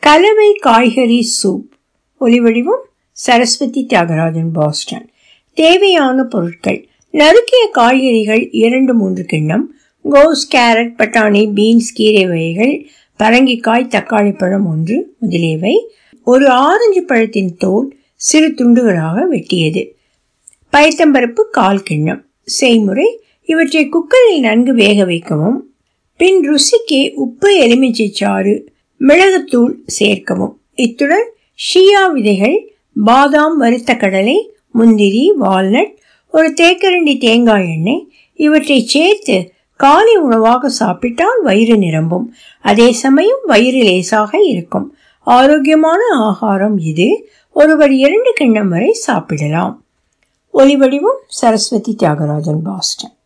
கலவை காய்கறி சூப் ஒலிவடிவம் சரஸ்வதி தியாகராஜன் பாஸ்டன் தேவையான பொருட்கள் நறுக்கிய காய்கறிகள் இரண்டு மூன்று கிண்ணம் கோஸ் கேரட் பட்டாணி பீன்ஸ் கீரை வகைகள் பரங்கிக்காய் தக்காளி பழம் ஒன்று முதலியவை ஒரு ஆரஞ்சு பழத்தின் தோல் சிறு துண்டுகளாக வெட்டியது பயத்தம்பருப்பு கால் கிண்ணம் செய்முறை இவற்றை குக்கரில் நன்கு வேக வைக்கவும் பின் ருசிக்கு உப்பு எலுமிச்சை சாறு மிளகுத்தூள் சேர்க்கவும் இத்துடன் ஷியா விதைகள் பாதாம் வறுத்த கடலை முந்திரி வால்நட் ஒரு தேக்கரண்டி தேங்காய் எண்ணெய் இவற்றை சேர்த்து காலை உணவாக சாப்பிட்டால் வயிறு நிரம்பும் அதே சமயம் வயிறு லேசாக இருக்கும் ஆரோக்கியமான ஆகாரம் இது ஒருவர் இரண்டு கிண்ணம் வரை சாப்பிடலாம் ஒலிவடிவம் சரஸ்வதி தியாகராஜன் பாஸ்டன்